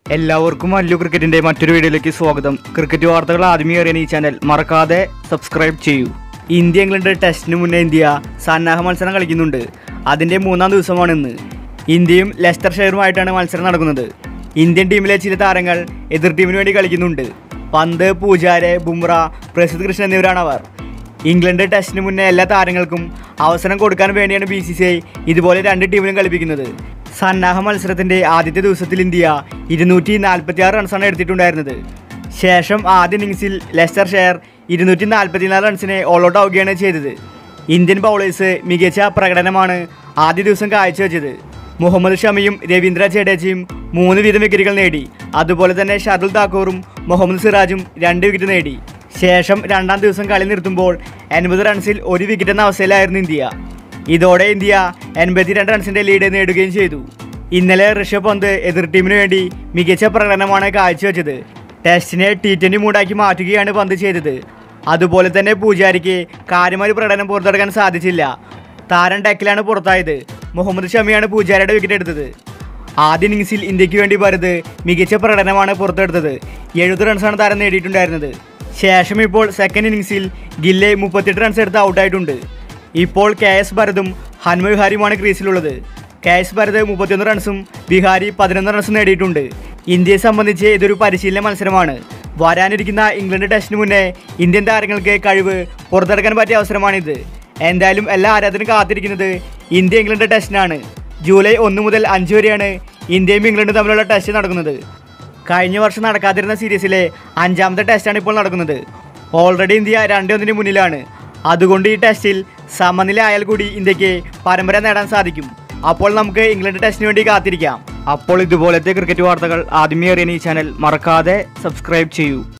എല്ലാവർക്കും മല്ലു ക്രിക്കറ്റിന്റെ മറ്റൊരു വീഡിയോയിലേക്ക് സ്വാഗതം ക്രിക്കറ്റ് വാർത്തകൾ ആദ്യമേ അറിയാൻ ഈ ചാനൽ മറക്കാതെ സബ്സ്ക്രൈബ് ചെയ്യൂ ഇന്ത്യ ഇംഗ്ലണ്ട് ടെസ്റ്റിന് മുന്നേ ഇന്ത്യ സന്നാഹ മത്സരം കളിക്കുന്നുണ്ട് അതിന്റെ മൂന്നാം ദിവസമാണ് ഇന്ന് ഇന്ത്യയും ലെസ്റ്റർ ഷെയറുമായിട്ടാണ് മത്സരം നടക്കുന്നത് ഇന്ത്യൻ ടീമിലെ ചില താരങ്ങൾ എതിർ ടീമിന് വേണ്ടി കളിക്കുന്നുണ്ട് പന്ത് പൂജാരെ ബുംറ പ്രസിദ്ധ് കൃഷ്ണൻ എന്നിവരാണ് അവർ ഇംഗ്ലണ്ട് ടെസ്റ്റിന് മുന്നേ എല്ലാ താരങ്ങൾക്കും അവസരം കൊടുക്കാൻ വേണ്ടിയാണ് ബി സി സി ഐ ഇതുപോലെ രണ്ട് ടീമിലും കളിപ്പിക്കുന്നത് സന്നാഹ മത്സരത്തിന്റെ ആദ്യത്തെ ദിവസത്തിൽ ഇന്ത്യ ഇരുന്നൂറ്റി നാൽപ്പത്തി ആറ് റൺസാണ് എടുത്തിട്ടുണ്ടായിരുന്നത് ശേഷം ആദ്യ ഇന്നിങ്സിൽ ലെസ്റ്റർ ഷെയർ ഇരുന്നൂറ്റി നാൽപ്പത്തിനാല് റൺസിനെ ഓൾ ഔട്ട് ആവുകയാണ് ചെയ്തത് ഇന്ത്യൻ ബൗളേഴ്സ് മികച്ച പ്രകടനമാണ് ആദ്യ ദിവസം കാഴ്ചവെച്ചത് മുഹമ്മദ് ഷമിയും രവീന്ദ്ര ജഡേജയും മൂന്ന് വീതം വിക്കറ്റുകൾ നേടി അതുപോലെ തന്നെ ഷർദുൽ താക്കൂറും മുഹമ്മദ് സിറാജും രണ്ട് വിക്കറ്റ് നേടി ശേഷം രണ്ടാം ദിവസം കളി നിർത്തുമ്പോൾ എൺപത് റൺസിൽ ഒരു വിക്കറ്റ് എന്ന അവസ്ഥയിലായിരുന്നു ഇന്ത്യ ഇതോടെ ഇന്ത്യ എൺപത്തിരണ്ട് റൺസിന്റെ ലീഡ് നേടുകയും ചെയ്തു ഇന്നലെ ഋഷഭ് പന്ത് എതിർ ടീമിന് വേണ്ടി മികച്ച പ്രകടനമാണ് കാഴ്ചവെച്ചത് ടെസ്റ്റിനെ ടി ട്വന്റി മൂടാക്കി മാറ്റുകയാണ് പന്ത് ചെയ്തത് അതുപോലെ തന്നെ പൂജാരിക്ക് കാര്യമായ പ്രകടനം പുറത്തെടുക്കാൻ സാധിച്ചില്ല താരം ഡെക്കിലാണ് പുറത്തായത് മുഹമ്മദ് ഷമിയാണ് പൂജാരിയുടെ വിക്കറ്റ് എടുത്തത് ആദ്യ ഇന്നിങ്സിൽ ഇന്ത്യക്ക് വേണ്ടി ഭരത് മികച്ച പ്രകടനമാണ് പുറത്തെടുത്തത് എഴുപത് റൺസാണ് താരം നേടിയിട്ടുണ്ടായിരുന്നത് ശേഷം ഇപ്പോൾ സെക്കൻഡ് ഇന്നിങ്സിൽ ഗില്ലെ മുപ്പത്തെട്ട് റൺസ് എടുത്ത് ഔട്ടായിട്ടുണ്ട് ഇപ്പോൾ കെ എസ് ഭരതും ഹനുമ വിഹാരിയുമാണ് ക്രീസിലുള്ളത് കെ എസ് ഭരത് മുപ്പത്തിയൊന്ന് റൺസും വിഹാരി പതിനൊന്ന് റൺസും നേടിയിട്ടുണ്ട് ഇന്ത്യയെ സംബന്ധിച്ച് ഇതൊരു പരിശീലന മത്സരമാണ് വരാനിരിക്കുന്ന ഇംഗ്ലണ്ട് ടെസ്റ്റിന് മുന്നേ ഇന്ത്യൻ താരങ്ങൾക്ക് കഴിവ് പുറത്തെടുക്കാൻ പറ്റിയ അവസരമാണിത് എന്തായാലും എല്ലാ ആരാധനയും കാത്തിരിക്കുന്നത് ഇന്ത്യ ഇംഗ്ലണ്ട് ടെസ്റ്റിനാണ് ജൂലൈ ഒന്ന് മുതൽ അഞ്ച് വരെയാണ് ഇന്ത്യയും ഇംഗ്ലണ്ടും തമ്മിലുള്ള ടെസ്റ്റ് നടക്കുന്നത് കഴിഞ്ഞ വർഷം നടക്കാതിരുന്ന സീരീസിലെ അഞ്ചാമത്തെ ടെസ്റ്റാണ് ഇപ്പോൾ നടക്കുന്നത് ഓൾറെഡി ഇന്ത്യ രണ്ട് ഒന്നിന് മുന്നിലാണ് അതുകൊണ്ട് ഈ ടെസ്റ്റിൽ സമനില ആയാൽ കൂടി ഇന്ത്യക്ക് പരമ്പര നേടാൻ സാധിക്കും അപ്പോൾ നമുക്ക് ഇംഗ്ലണ്ട് ടെസ്റ്റിന് വേണ്ടി കാത്തിരിക്കാം അപ്പോൾ ഇതുപോലത്തെ ക്രിക്കറ്റ് വാർത്തകൾ ആദ്യമേ അറിയാൻ ഈ ചാനൽ മറക്കാതെ സബ്സ്ക്രൈബ് ചെയ്യൂ